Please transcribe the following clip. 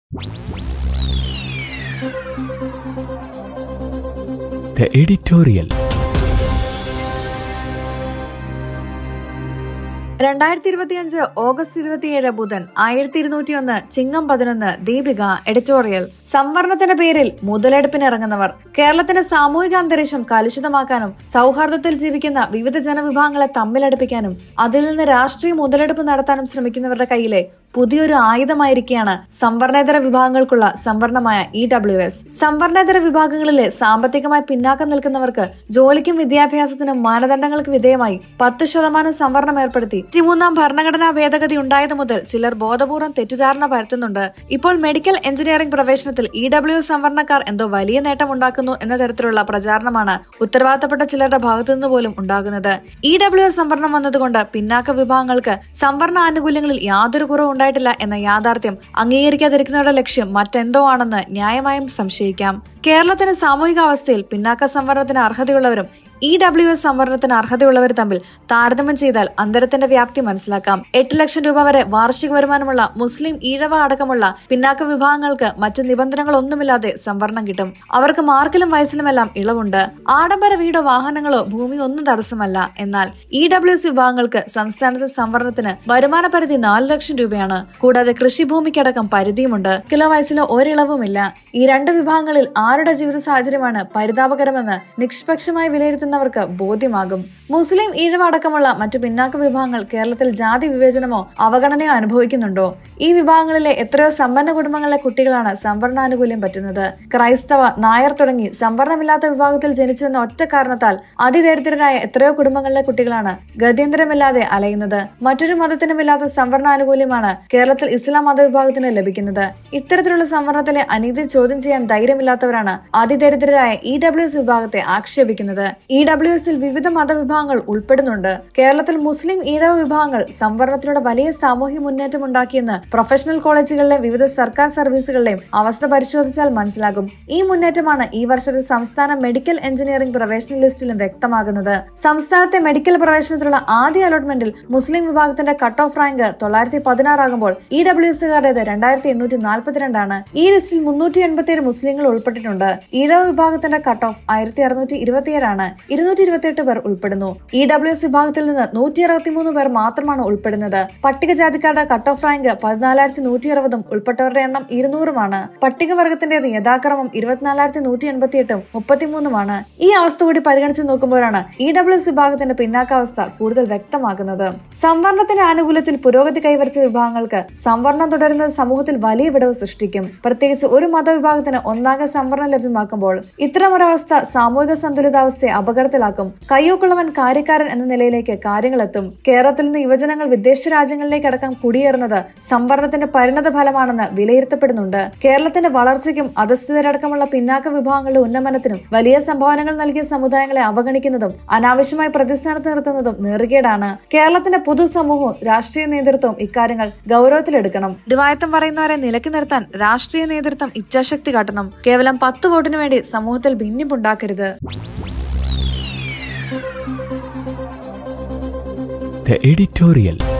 The editorial. രണ്ടായിരത്തി ഇരുപത്തിയഞ്ച് August ഇരുപത്തിയേഴ് ബുധൻ ആയിരത്തി ഇരുന്നൂറ്റി ഒന്ന് ചിങ്ങം പതിനൊന്ന് ദീപിക എഡിറ്റോറിയൽ സംവരണത്തിന്റെ പേരിൽ മുതലെടുപ്പിന് ഇറങ്ങുന്നവർ കേരളത്തിന്റെ സാമൂഹിക അന്തരീക്ഷം കലുഷിതമാക്കാനും സൗഹാർദ്ദത്തിൽ ജീവിക്കുന്ന വിവിധ ജനവിഭാഗങ്ങളെ തമ്മിലടുപ്പിക്കാനും അതിൽ നിന്ന് രാഷ്ട്രീയ മുതലെടുപ്പ് നടത്താനും ശ്രമിക്കുന്നവരുടെ കയ്യിലെ പുതിയൊരു ആയുധമായിരിക്കുകയാണ് സംവരണേതര വിഭാഗങ്ങൾക്കുള്ള സംവരണമായ ഇ ഡബ്ല്യു എസ് സംവരണേതര വിഭാഗങ്ങളിലെ സാമ്പത്തികമായി പിന്നാക്കം നിൽക്കുന്നവർക്ക് ജോലിക്കും വിദ്യാഭ്യാസത്തിനും മാനദണ്ഡങ്ങൾക്ക് വിധേയമായി പത്ത് ശതമാനം സംവരണം ഏർപ്പെടുത്തി മൂന്നാം ഭരണഘടനാ ഭേദഗതി ഉണ്ടായത് മുതൽ ചിലർ ബോധപൂർവ്വം തെറ്റിദ്ധാരണ പരത്തുന്നുണ്ട് ഇപ്പോൾ മെഡിക്കൽ എഞ്ചിനീയറിംഗ് പ്രവേശനത്തിൽ ഇ ഡബ്ല്യു സംവരണക്കാർ എന്തോ വലിയ നേട്ടം ഉണ്ടാക്കുന്നു എന്ന തരത്തിലുള്ള പ്രചാരണമാണ് ഉത്തരവാദിത്തപ്പെട്ട ചിലരുടെ ഭാഗത്തുനിന്ന് പോലും ഉണ്ടാകുന്നത് ഇ ഡബ്ല്യു സംവരണം വന്നതുകൊണ്ട് പിന്നാക്ക വിഭാഗങ്ങൾക്ക് സംവരണ ആനുകൂല്യങ്ങളിൽ യാതൊരു കുറവും ഉണ്ടായിട്ടില്ല എന്ന യാഥാർത്ഥ്യം അംഗീകരിക്കാതിരിക്കുന്നവരുടെ ലക്ഷ്യം മറ്റെന്തോ ആണെന്ന് ന്യായമായും സംശയിക്കാം കേരളത്തിന്റെ സാമൂഹിക അവസ്ഥയിൽ പിന്നാക്ക സംവരണത്തിന് അർഹതയുള്ളവരും ഇ ഡബ്ല്യു എസ് സംവരണത്തിന് അർഹതയുള്ളവർ തമ്മിൽ താരതമ്യം ചെയ്താൽ അന്തരത്തിന്റെ വ്യാപ്തി മനസ്സിലാക്കാം എട്ട് ലക്ഷം രൂപ വരെ വാർഷിക വരുമാനമുള്ള മുസ്ലിം ഈഴവ അടക്കമുള്ള പിന്നാക്ക വിഭാഗങ്ങൾക്ക് മറ്റു നിബന്ധനകളൊന്നുമില്ലാതെ സംവരണം കിട്ടും അവർക്ക് മാർക്കിലും വയസ്സിലുമെല്ലാം ഇളവുണ്ട് ആഡംബര വീടോ വാഹനങ്ങളോ ഭൂമി ഒന്നും തടസ്സമല്ല എന്നാൽ ഇ ഡബ്ല്യു എസ് വിഭാഗങ്ങൾക്ക് സംസ്ഥാനത്തെ സംവരണത്തിന് വരുമാന പരിധി നാല് ലക്ഷം രൂപയാണ് കൂടാതെ കൃഷിഭൂമിക്കടക്കം പരിധിയുമുണ്ട് കിലോ വയസ്സിലോ ഒരിളവുമില്ല ഈ രണ്ട് വിഭാഗങ്ങളിൽ ആരുടെ ജീവിത സാഹചര്യമാണ് പരിതാപകരമെന്ന് നിഷ്പക്ഷമായി വിലയിരുത്തുന്നവർക്ക് ബോധ്യമാകും മുസ്ലിം ഈഴവ അടക്കമുള്ള മറ്റു പിന്നാക്ക വിഭാഗങ്ങൾ കേരളത്തിൽ ജാതി വിവേചനമോ അവഗണനയോ അനുഭവിക്കുന്നുണ്ടോ ഈ വിഭാഗങ്ങളിലെ എത്രയോ സമ്പന്ന കുടുംബങ്ങളിലെ കുട്ടികളാണ് സംവരണാനുകൂല്യം പറ്റുന്നത് ക്രൈസ്തവ നായർ തുടങ്ങി സംവരണമില്ലാത്ത വിഭാഗത്തിൽ ജനിച്ചു എന്ന ഒറ്റ കാരണത്താൽ അതിദരിദ്രരായ എത്രയോ കുടുംബങ്ങളിലെ കുട്ടികളാണ് ഗത്യന്തരമില്ലാതെ അലയുന്നത് മറ്റൊരു മതത്തിനുമില്ലാത്ത സംവരണാനുകൂല്യമാണ് കേരളത്തിൽ ഇസ്ലാം മതവിഭാഗത്തിന് ലഭിക്കുന്നത് ഇത്തരത്തിലുള്ള സംവരണത്തിലെ അനീതി ചോദ്യം ചെയ്യാൻ ധൈര്യമില്ലാത്തവരാണ് അതിദരിദ്രരായ ഇ ഡബ്ല്യു എസ് വിഭാഗത്തെ ആക്ഷേപിക്കുന്നത് ഇ ഡബ്ല്യു എസിൽ വിവിധ മതവിഭാഗങ്ങൾ ഉൾപ്പെടുന്നുണ്ട് കേരളത്തിൽ മുസ്ലിം ഈഴവ വിഭാഗങ്ങൾ സംവരണത്തിലൂടെ വലിയ സാമൂഹ്യ മുന്നേറ്റം ഉണ്ടാക്കിയെന്ന് പ്രൊഫഷണൽ കോളേജുകളിലെയും വിവിധ സർക്കാർ സർവീസുകളിലെയും അവസ്ഥ പരിശോധിച്ചാൽ മനസ്സിലാകും ഈ മുന്നേറ്റമാണ് ഈ വർഷത്തെ സംസ്ഥാന മെഡിക്കൽ എഞ്ചിനീയറിംഗ് പ്രവേശന ലിസ്റ്റിലും വ്യക്തമാകുന്നത് സംസ്ഥാനത്തെ മെഡിക്കൽ പ്രവേശനത്തിലുള്ള ആദ്യ അലോട്ട്മെന്റിൽ മുസ്ലിം വിഭാഗത്തിന്റെ കട്ട് ഓഫ് റാങ്ക് തൊള്ളായിരത്തി പതിനാറാകുമ്പോൾ ഇ ഡബ്ല്യു എസുകാരുടേത് രണ്ടായിരത്തി എണ്ണൂറ്റി നാൽപ്പത്തിരണ്ടാണ് ഈ ലിസ്റ്റിൽ മുന്നൂറ്റി എൺപത്തിയേഴ് മുസ്ലിങ്ങൾ ഉൾപ്പെട്ടിട്ടുണ്ട് ഈഴവ വിഭാഗത്തിന്റെ കട്ട് ഓഫ് ആയിരത്തി അറുന്നൂറ്റി ഇരുപത്തിയേഴാണ് ഇരുന്നൂറ്റി ഇരുപത്തിയെട്ട് പേർ ഉൾപ്പെടുന്നു ഇ ഡബ്ല്യു എസ് വിഭാഗത്തിൽ നിന്ന് നൂറ്റി അറുപത്തിമൂന്ന് പേർ മാത്രമാണ് ഉൾപ്പെടുന്നത് പട്ടികജാതിക്കാരുടെ കട്ട് ഓഫ് റാങ്ക് പതിനാലായിരത്തി നൂറ്റി അറുപതും ഉൾപ്പെട്ടവരുടെ എണ്ണം ഇരുന്നൂറുമാണ് പട്ടികവർഗത്തിന്റേത് യഥാക്രമം ഇരുപത്തിനാലായിരത്തി നൂറ്റി എൺപത്തിയെട്ടും മുപ്പത്തിമൂന്നുമാണ് ഈ അവസ്ഥ കൂടി പരിഗണിച്ച് നോക്കുമ്പോഴാണ് ഇ ഡബ്ല്യു എസ് വിഭാഗത്തിന്റെ പിന്നാക്കാവസ്ഥ കൂടുതൽ വ്യക്തമാകുന്നത് സംവരണത്തിന്റെ ആനുകൂല്യത്തിൽ പുരോഗതി കൈവരിച്ച വിഭാഗങ്ങൾക്ക് സംവരണം തുടരുന്നത് സമൂഹത്തിൽ വലിയ വിടവ് സൃഷ്ടിക്കും പ്രത്യേകിച്ച് ഒരു മതവിഭാഗത്തിന് ഒന്നാകെ സംവരണം ലഭ്യമാക്കുമ്പോൾ ഇത്തരമൊരവസ്ഥ സാമൂഹിക സന്തുലിതാവസ്ഥയെ അപകടത്തിലാക്കും കയ്യൂക്കുള്ളവൻ കാര്യക്കാരൻ എന്ന നിലയിലേക്ക് കാര്യങ്ങളെത്തും കേരളത്തിൽ നിന്ന് യുവജനങ്ങൾ വിദേശ രാജ്യങ്ങളിലേക്ക് അടക്കം കുടിയേറുന്നത് സംവരണത്തിന്റെ പരിണത ഫലമാണെന്ന് വിലയിരുത്തപ്പെടുന്നുണ്ട് കേരളത്തിന്റെ വളർച്ചയ്ക്കും അധസ്ഥിതരടക്കമുള്ള പിന്നാക്ക വിഭാഗങ്ങളുടെ ഉന്നമനത്തിനും വലിയ സംഭാവനകൾ നൽകിയ സമുദായങ്ങളെ അവഗണിക്കുന്നതും അനാവശ്യമായി പ്രതിസ്ഥാനത്ത് നിർത്തുന്നതും നേറുകേടാണ് കേരളത്തിന്റെ പൊതുസമൂഹവും രാഷ്ട്രീയ നേതൃത്വവും ഇക്കാര്യങ്ങൾ ഗൗരവത്തിലെടുക്കണം ഡിവായത്തം പറയുന്നവരെ നിലക്കി നിർത്താൻ രാഷ്ട്രീയ നേതൃത്വം ഇച്ഛാശക്തി കാട്ടണം കേവലം പത്ത് വോട്ടിനു വേണ്ടി സമൂഹത്തിൽ ഭിന്നിപ്പുണ്ടാക്കരുത് The editorial.